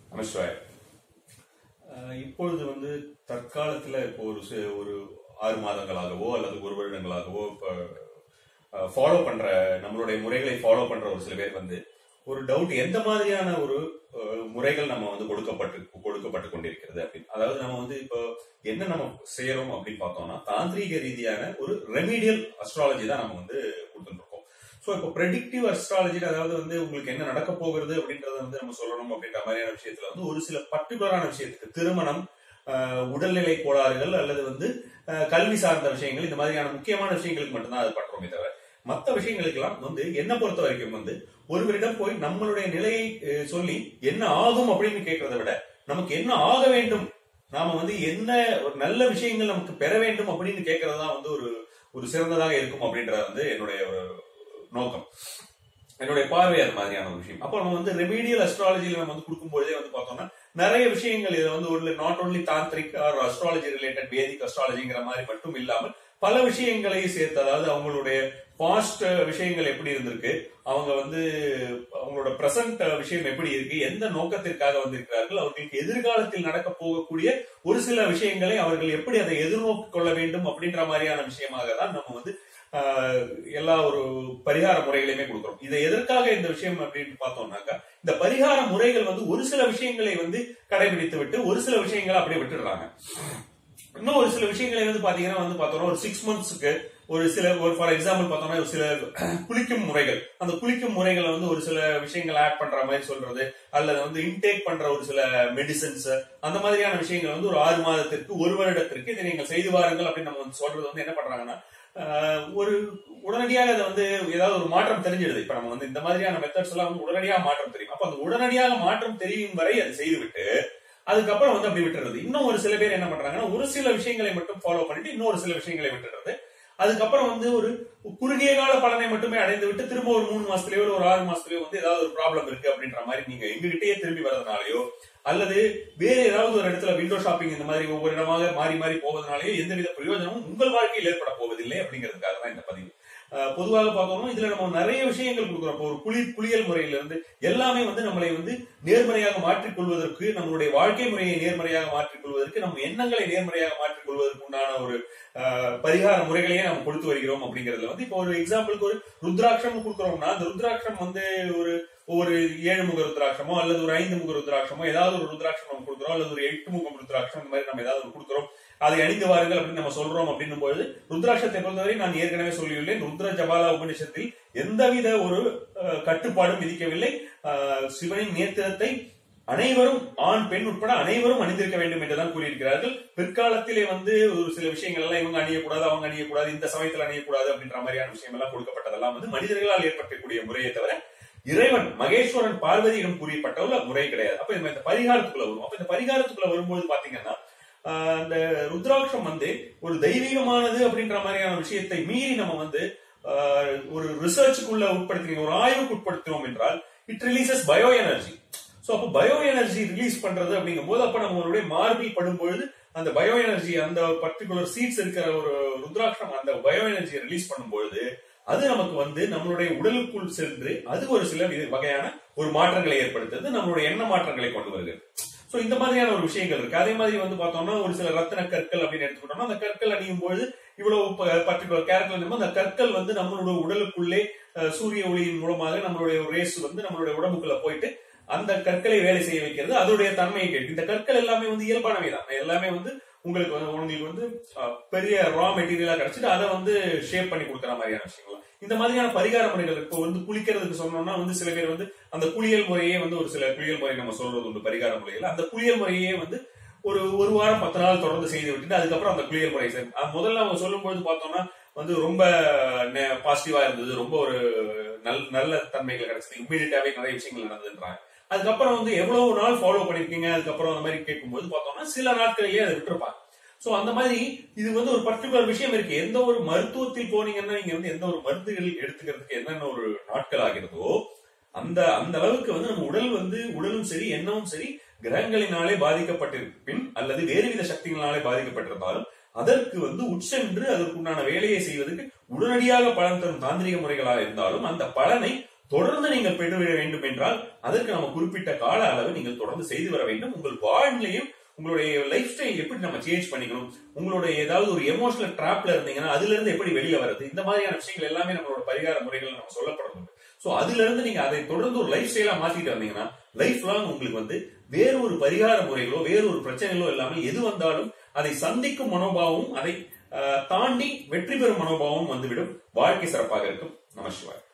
நமஸ்கார் அஹ் இப்பொழுது வந்து தற்காலத்துல இப்போ ஒரு சி- ஒரு ஆறு மாதங்களாகவோ அல்லது ஒரு வருடங்களாகவோ ஃபாலோ பண்ற நம்மளுடைய முறைகளை ஃபாலோ பண்ற ஒரு சில பேர் வந்து ஒரு டவுட் எந்த மாதிரியான ஒரு அஹ், முறைகள் நம்ம வந்து கொடுக்கப்பட்டு கொடுக்கப்பட்டு கொண்டிருக்கிறது அப்படின்னு அதாவது நம்ம வந்து இப்போ என்ன நம்ம செய்யறோம் அப்படின்னு பார்த்தோம்னா தாந்திரீக ரீதியான ஒரு ரெமீடியல் அஸ்ட்ராலஜி தான் நம்ம வந்து கொடுத்துட்டு இருக்கோம் ஸோ இப்போ ப்ரெடிக்டிவ் அஸ்ட்ராலஜி அதாவது வந்து உங்களுக்கு என்ன நடக்க போகிறது அப்படின்றத வந்து நம்ம சொல்லணும் அப்படின்ற மாதிரியான விஷயத்துல வந்து ஒரு சில பர்டிகுலரான விஷயத்துக்கு திருமணம் ஆஹ், உடல்நிலை கோளாறுகள் அல்லது வந்து ஆஹ், கல்வி சார்ந்த விஷயங்கள் இந்த மாதிரியான முக்கியமான விஷயங்களுக்கு மட்டும்தான் அது பண்றோமே தவிர மற்ற விஷயங்களுக்கெல்லாம் வந்து என்ன பொறுத்த வரைக்கும் வந்து ஒருவரிடம் போய் நம்மளுடைய நிலையை அஹ், சொல்லி என்ன ஆகும் அப்படின்னு கேட்கறத விட நமக்கு என்ன ஆக வேண்டும் நாம வந்து என்ன ஒரு நல்ல விஷயங்கள் நமக்கு பெற வேண்டும் அப்படின்னு கேட்கறது தான் வந்து ஒரு ஒரு சிறந்ததாக இருக்கும் அப்படின்றது வந்து என்னுடைய ஒரு நோக்கம் என்னுடைய பார்வை அது மாதிரியான ஒரு விஷயம் அப்போ நம்ம வந்து ரெமீடியல் அஸ்ட்ராலஜில நம்ம வந்து கொடுக்கும்போதே வந்து பார்த்தோம்னா நிறைய விஷயங்கள் இதுல வந்து ஒரு not only tantric or astrology related Vedic அஸ்ட்ராலஜிங்கிற மாதிரி மட்டும் இல்லாமல் பல விஷயங்களையும் சேர்த்து அதாவது அவங்களுடைய பாஸ்ட் விஷயங்கள் எப்படி இருந்திருக்கு அவங்க வந்து அவங்களோட பிரசன்ட் விஷயம் எப்படி இருக்கு எந்த நோக்கத்திற்காக வந்திருக்கிறார்கள் அவர்களுக்கு எதிர்காலத்தில் நடக்க போகக்கூடிய ஒரு சில விஷயங்களை அவர்கள் எப்படி அதை எதிர்நோக்கி கொள்ள வேண்டும் அப்படின்ற மாதிரியான விஷயமாக தான் நம்ம வந்து ஆஹ், எல்லா ஒரு பரிகார முறைகளையுமே கொடுக்குறோம் இதை எதற்காக இந்த விஷயம் அப்படின்னு பார்த்தோம்னாக்கா இந்த பரிகார முறைகள் வந்து ஒரு சில விஷயங்களை வந்து கடைபிடித்து விட்டு ஒரு சில விஷயங்களை அப்படியே விட்டுடுறாங்க இன்னும் ஒரு சில விஷயங்களை வந்து பாத்தீங்கன்னா வந்து பார்த்தோம்னா ஒரு சிக்ஸ் மந்த்ஸ்க்கு ஒரு சில ஒரு ஃபார் எக்ஸாம்பிள் பார்த்தோம்னா ஒரு சில குளிக்கும் முறைகள் அந்த குளிக்கும் முறைகளை வந்து ஒரு சில விஷயங்கள் ஆட் பண்ற மாதிரி சொல்றது அல்லது வந்து இன்டேக் பண்ற ஒரு சில மெடிசன்ஸ் அந்த மாதிரியான விஷயங்கள் வந்து ஒரு ஆறு மாதத்திற்கு ஒரு வருடத்திற்கு இதை நீங்கள் செய்து வாருங்கள் அப்படின்னு நம்ம வந்து சொல்றது வந்து என்ன பண்றாங்கன்னா ஆஹ், ஒரு உடனடியாக அதை வந்து ஏதாவது ஒரு மாற்றம் தெரிஞ்சிடுது இப்ப நம்ம வந்து இந்த மாதிரியான மெத்தட்ஸ் எல்லாம் வந்து உடனடியாக மாற்றம் தெரியும் அப்ப அந்த உடனடியாக மாற்றம் தெரியும் வரை அதை செய்துவிட்டு அதுக்கப்புறம் வந்து அப்படி விட்டுறது இன்னும் ஒரு சில பேர் என்ன பண்றாங்கன்னா ஒரு சில விஷயங்களை மட்டும் ஃபாலோ பண்ணிட்டு இன்னும் ஒரு சில விஷயங்களை விட்டுறது அதுக்கப்புறம் வந்து ஒரு குறுகிய கால பலனை மட்டுமே அடைந்து விட்டு திரும்ப ஒரு மூணு மாசத்துலயோ இல்ல ஒரு ஆறு மாசத்துலயோ வந்து ஏதாவது ஒரு ப்ராப்ளம் இருக்கு அப்படின்ற மாதிரி நீங்க எங்ககிட்டயே திரும்பி வரதுனாலயோ அல்லது வேற ஏதாவது ஒரு இடத்துல விண்டோ ஷாப்பிங் இந்த மாதிரி ஒவ்வொரு இடமாக மாறி மாறி போவதனாலயோ எந்தவித பிரயோஜனமும் உங்கள் வாழ்க்கையில் ஏற்பட போவதில்லை அப்படிங்கிறதுக்காக தான் இந்த பதிவு அஹ் பொதுவாக பார்த்தோம்னா இதுல நம்ம நிறைய விஷயங்கள் கொடுக்குறோம் இப்போ ஒரு குளி குளியல் முறையில இருந்து எல்லாமே வந்து நம்மளை வந்து நேர்மறையாக மாற்றிக் கொள்வதற்கு நம்மளுடைய வாழ்க்கை முறையை நேர்மறையாக மாற்றிக் கொள்வதற்கு நம்ம எண்ணங்களை நேர்மறையாக மாற்றிக் கொள்வதற்கு உண்டான ஒரு அஹ், பரிகார முறைகளையே நம்ம கொடுத்து வருகிறோம் அப்படிங்கறதுல வந்து இப்போ ஒரு எக்ஸாம்பிளுக்கு ஒரு ருத்ராட்சம் கொடுக்குறோம்னா அந்த ருத்ராட்சம் வந்து ஒரு ஒரு ஏழு முக ருத்ராட்சமோ அல்லது ஒரு ஐந்து முக ருத்ராட்சமோ ஏதாவது ஒரு ருத்ராட்சம் நம்ம கொடுக்குறோம் அல்லது ஒரு எட்டு முகம் ருத்ராட்சம் இந்த மாதிரி நம்ம ஏதாவது ஒரு கொடுக்குறோம் அதை அணிந்து வாருங்கள் அப்படின்னு நம்ம சொல்றோம் அப்படின்னும் பொழுது ருத்ராட்சத்தை பொறுத்தவரை நான் ஏற்கனவே சொல்லியுள்ளேன் ருத்ர ஜபாலா உபனிஷத்தில் எந்தவித ஒரு அஹ், கட்டுப்பாடும் விதிக்கவில்லை அஹ், சிவனின் நேத்திரத்தை அனைவரும் ஆண் பெண் உட்பட அனைவரும் அணிந்திருக்க வேண்டும் என்றுதான் கூறியிருக்கிறார்கள் பிற்காலத்திலே வந்து ஒரு சில விஷயங்கள் எல்லாம் இவங்க அணியக்கூடாது அவங்க அணியக்கூடாது இந்த சமயத்தில் அணியக்கூடாது அப்படின்ற மாதிரியான விஷயம் எல்லாம் கொடுக்கப்பட்டதெல்லாம் வந்து மனிதர்களால் ஏற்படக்கூடிய முறையை தவிர இறைவன் மகேஸ்வரன் பார்வதியிடம் கூறியப்பட்ட ஒரு முறை கிடையாது அப்ப நம்ம இந்த பரிகாரத்துக்குள்ள வரும் அப்ப இந்த பரிகாரத்துக்குள்ள வரும்போது பாத்தீங்கன்னா ஆஹ், அந்த ருத்ராட்சம் வந்து ஒரு தெய்வீகமானது அப்படின்ற மாதிரியான விஷயத்தை மீறி நம்ம வந்து ஆஹ், ஒரு ரிசர்ச்சுக்குள்ள உட்படுத்தினோம் ஒரு ஆய்வுக்கு உட்படுத்தினோம் என்றால் it releases bio energy so அப்போ பயோ எனர்ஜி ரிலீஸ் பண்றது அப்படிங்கும் போது அப்ப நம்மளுடைய மார்பில் படும் பொழுது அந்த பயோ எனர்ஜி அந்த பர்டிகுலர் சீட்ஸ் இருக்கிற ஒரு ருத்ராட்சம் அந்த பயோ எனர்ஜியை ரிலீஸ் பண்ணும் பொழுது அது நமக்கு வந்து நம்மளுடைய உடலுக்குள் சென்று அது ஒரு சில வித- வகையான ஒரு மாற்றங்களை ஏற்படுத்துறது நம்மளுடைய எண்ண மாற்றங்களை கொண்டு வருகிறது சோ இந்த மாதிரியான ஒரு விஷயங்கள் இருக்கு அதே மாதிரி வந்து பார்த்தோம்னா ஒரு சில ரத்தின கற்கள் அப்படின்னு எடுத்துக்கிட்டோம்னா அந்த கற்கள் அணியும் பொழுது இவ்வளவு பர்டிகுலர் கேரக்டர் அந்த கற்கள் வந்து நம்மளுடைய உடலுக்குள்ளே அஹ், சூரிய ஒளியின் மூலமாக நம்மளுடைய ரேஸ் வந்து நம்மளுடைய உடம்புக்குள்ள போயிட்டு அந்த கற்களை வேலை செய்ய வைக்கிறது அதோடைய தன்மையை கேட்டு இந்த கற்கள் எல்லாமே வந்து இயல்பானவை தான் எல்லாமே வந்து உங்களுக்கு வந்து உங்களுக்கு வந்து அஹ், பெரிய ரா மெட்டீரியலா கிடைச்சிட்டு அதை வந்து ஷேப் பண்ணி கொடுக்குற மாதிரியான விஷயங்கள் இந்த மாதிரியான பரிகார முறைகள் இப்போ வந்து குளிக்கிறதுக்கு சொன்னோம்னா வந்து சில பேர் வந்து அந்த குளியல் முறையே வந்து ஒரு சில குளியல் முறை நம்ம சொல்றது உண்டு பரிகார முறைகள் அந்த குளியல் முறையே வந்து ஒரு ஒரு வாரம் பத்து நாள் தொடர்ந்து செய்து விட்டுட்டு அதுக்கப்புறம் அந்த குளியல் முறை செய்யும் அது முதல்ல அவங்க சொல்லும்போது பார்த்தோம்னா வந்து ரொம்ப பாசிட்டிவா இருந்தது ரொம்ப ஒரு நல்ல நல்ல தன்மைகள் கிடைச்சது இம்மீடியட்டாவே நிறைய விஷயங்கள் நடந்துன்றாங்க அதுக்கப்புறம் வந்து எவ்வளவு நாள் ஃபாலோ பண்ணிருக்கீங்க அதுக்கப்புறம் அந்த மாதிரி கேட்கும்போது பார்த்தோம்னா சில நாட்களிலேயே அதை விட்டுருப்பாங்க சோ அந்த மாதிரி இது வந்து ஒரு பர்டிகுலர் விஷயம் இருக்கு எந்த ஒரு மருத்துவத்தில் போனீங்கன்னா நீங்க வந்து எந்த ஒரு மருந்துகள் எடுத்துக்கிறதுக்கு என்னென்ன ஒரு நாட்கள் ஆகிறதோ அந்த அந்த அளவுக்கு வந்து நம்ம உடல் வந்து உடலும் சரி எண்ணமும் சரி கிரகங்களினாலே பாதிக்கப்பட்டிருப்பின் அல்லது வேறுவித சக்திகளினாலே பாதிக்கப்பட்டிருந்தாலும் அதற்கு வந்து உட்சென்று அதற்குண்டான வேலையை செய்வதற்கு உடனடியாக பலன் தரும் தாந்திரிக முறைகளாக இருந்தாலும் அந்த பலனை தொடர்ந்து நீங்கள் பெற்று வர வேண்டும் என்றால் அதற்கு நம்ம குறிப்பிட்ட கால அளவு நீங்கள் தொடர்ந்து செய்து வர வேண்டும் உங்கள் வாழ்நிலையும் உங்களுடைய லைஃப் ஸ்டைல் எப்படி நம்ம சேஞ்ச் பண்ணிக்கணும் உங்களுடைய ஏதாவது ஒரு எமோஷனல் ட்ராப்ல இருந்தீங்கன்னா அதுல இருந்து எப்படி வெளியில வருது இந்த மாதிரியான விஷயங்கள் எல்லாமே நம்மளோட பரிகார முறைகள் நம்ம சொல்லப்படுறது சோ அதுல இருந்து நீங்க அதை தொடர்ந்து ஒரு லைஃப் ஸ்டைலா மாத்திட்டு வந்தீங்கன்னா லைஃப் லாங் உங்களுக்கு வந்து வேறு ஒரு பரிகார முறைகளோ வேறு ஒரு பிரச்சனைகளோ இல்லாமல் எது வந்தாலும் அதை சந்திக்கும் மனோபாவமும் அதை தாண்டி வெற்றி பெறும் மனோபாவமும் வந்துவிடும் வாழ்க்கை சிறப்பாக இருக்கும் நமசிவாய்